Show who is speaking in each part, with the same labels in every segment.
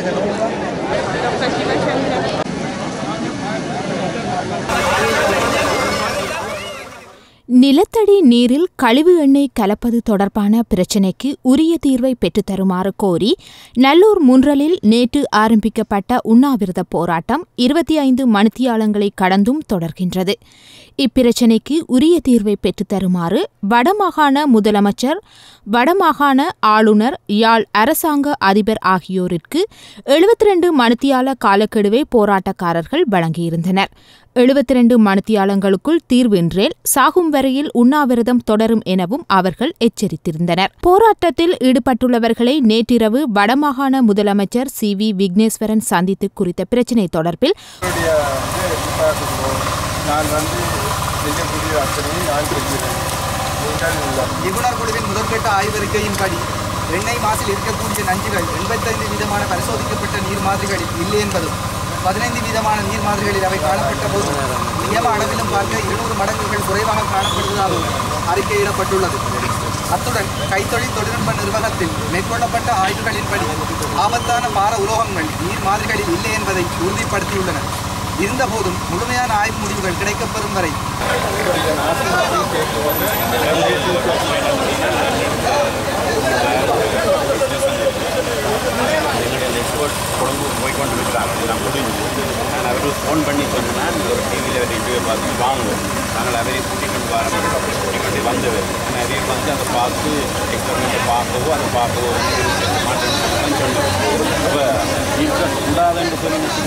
Speaker 1: நிலத்தடி நீரில் கழிவு எண்ணெய் கலப்பது தொடர்பான பிரச்சினைக்கு உரிய தீர்வை பெற்றுத்தருமாறு கோரி நல்லூர் முன்றலில் நேற்று ஆரம்பிக்கப்பட்ட உண்ணாவிரத போராட்டம் இருபத்தி ஐந்து மணித்தியாலங்களை கடந்தும் தொடர்கின்றது இப்பிரச்சினைக்கு உரிய தீர்வை பெற்றுத்தருமாறு வடமாகாண முதலமைச்சர் வடமாகாண ஆளுநர் யாழ் அரசாங்க அதிபர் ஆகியோருக்கு எழுபத்தி ரெண்டு மணித்தியால காலக்கெடுவை போராட்டக்காரர்கள் வழங்கியிருந்தனர் எழுபத்தி ரெண்டு மணித்தியாலங்களுக்குள் தீர்வின்றேல் சாகும் வரையில் உண்ணாவிரதம் தொடரும் எனவும் அவர்கள் எச்சரித்திருந்தனர் போராட்டத்தில் ஈடுபட்டுள்ளவர்களை நேற்றிரவு வடமாகாண முதலமைச்சர் சி வி விக்னேஸ்வரன் சந்தித்து குறித்த பிரச்சினை தொடர்பில்
Speaker 2: என்னுடைய இது டிபார்ட்மெண்ட்டோ நான் வந்து செய்யக்கூடிய அத்தனையை நான் செய்கிறேன் நீங்கள்
Speaker 3: நிபுணர் குழுவின் முதற்கட்ட ஆய்வறிக்கையின்படி எண்ணெய் மாசில் இருக்கக்கூடிய நஞ்சுகள் எண்பத்தைந்து வீதமான பரிசோதிக்கப்பட்ட நீர் மாதிரிகளில் இல்லை என்பதும் பதினைந்து வீதமான நீர் மாதிரிகளில் அவை காணப்பட்ட போது நியம அளவிலும் பார்க்க இருநூறு மடங்குகள் குறைவாக காணப்படுவதாகவும் அறிக்கையிடப்பட்டுள்ளது அத்துடன் கைத்தொழில் தொழில்நுட்ப நிர்வாகத்தில் மேற்கொள்ளப்பட்ட ஆய்வுகளின்படி ஆபத்தான பார உலோகங்கள் நீர் மாதிரிகளில் இல்லை என்பதை உறுதிப்படுத்தியுள்ளன இருந்தபோதும் முழுமையான ஆய்வு முடிவுகள் கிடைக்கப்பெறும் வரை
Speaker 4: எங்களுடைய எக்ஸ்போர்ட் கொழும்பு போய் கொண்டு இருக்கிறாங்க நான் முடிஞ்சு நான் அவருக்கு ஃபோன் பண்ணி சொன்னேன் ஒரு டிவியில் ஒரு இன்டர்வியூ பார்த்து வாங்குவோம் நாங்கள் அவரை கூட்டிக் கொண்டு வரோம் கூட்டிக் கொண்டு வந்தவர் நிறைய வந்து அதை பார்த்து எக்ஸ்பெரிமெண்ட்டை பார்க்கவோ அதை பார்க்கவோ மாட்டேன்னு சொன்னோம் இப்போ இப்போ கூடாதுன்னு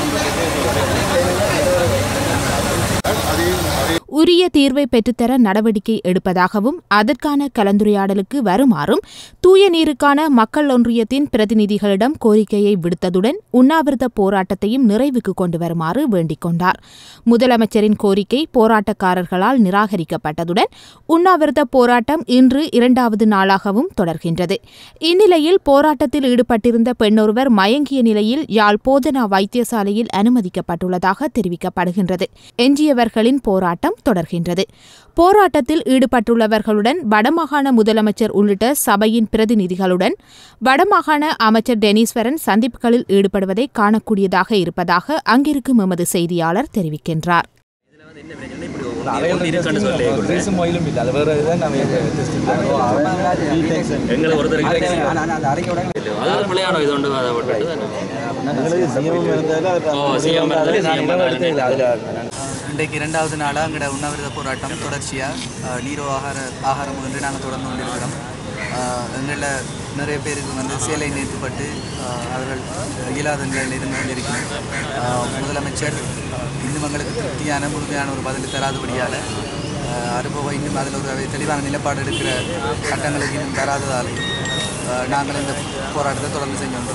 Speaker 4: சொல்லி
Speaker 1: உரிய தீர்வை பெற்றுத்தர நடவடிக்கை எடுப்பதாகவும் அதற்கான கலந்துரையாடலுக்கு வருமாறும் தூய நீருக்கான மக்கள் ஒன்றியத்தின் பிரதிநிதிகளிடம் கோரிக்கையை விடுத்ததுடன் உண்ணாவிரத போராட்டத்தையும் நிறைவுக்கு கொண்டு வருமாறு வேண்டிக் கொண்டார் முதலமைச்சரின் கோரிக்கை போராட்டக்காரர்களால் நிராகரிக்கப்பட்டதுடன் உண்ணாவிரத போராட்டம் இன்று இரண்டாவது நாளாகவும் தொடர்கின்றது இந்நிலையில் போராட்டத்தில் ஈடுபட்டிருந்த பெண்ணொருவர் மயங்கிய நிலையில் யாழ் போதனா வைத்தியசாலையில் அனுமதிக்கப்பட்டுள்ளதாக தெரிவிக்கப்படுகின்றது எஞ்சியவர்களின் போராட்டம் தொடர்கின்றது போராட்டத்தில் ஈடுபட்டுள்ளவர்களுடன் வடமாகாண முதலமைச்சர் உள்ளிட்ட சபையின் பிரதிநிதிகளுடன் வடமாகாண அமைச்சர் டெனீஸ்வரன் சந்திப்புகளில் ஈடுபடுவதை காணக்கூடியதாக இருப்பதாக அங்கிருக்கும் எமது செய்தியாளர் தெரிவிக்கின்றார்
Speaker 5: ரீசன் மொயிலும் இல்லை அது வேறு இதை நம்ம
Speaker 6: எங்களை ஒருத்தர் அதாவது பிள்ளையானோ இது ஒன்று ஓ சிஎம்
Speaker 3: இன்றைக்கு இரண்டாவது நாளாக எங்களோட உண்ணாவிரத போராட்டம் தொடர்ச்சியாக நீரோ ஆகார ஆகாரம் என்று நாங்கள் தொடர்ந்து கொண்டிருக்கிறோம் ஆஹ் எங்களில் நிறைய பேருக்கு வந்து சேலை நேர்த்துப்பட்டு ஆஹ் அவர்கள் இயலாத நிலையில் இருந்து கொண்டிருக்கிறோம் ஆஹ் முதலமைச்சர் இன்னும் எங்களுக்கு திருப்தியான முழுமையான ஒரு பதில் தராதபடியால் அதுபோக இன்னும் அதில் ஒரு தெளிவான நிலைப்பாடு எடுக்கிற சட்டங்களுக்கு இன்னும் தராததால் ஆஹ் நாங்கள் இந்த போராட்டத்தை தொடர்ந்து செஞ்சோம்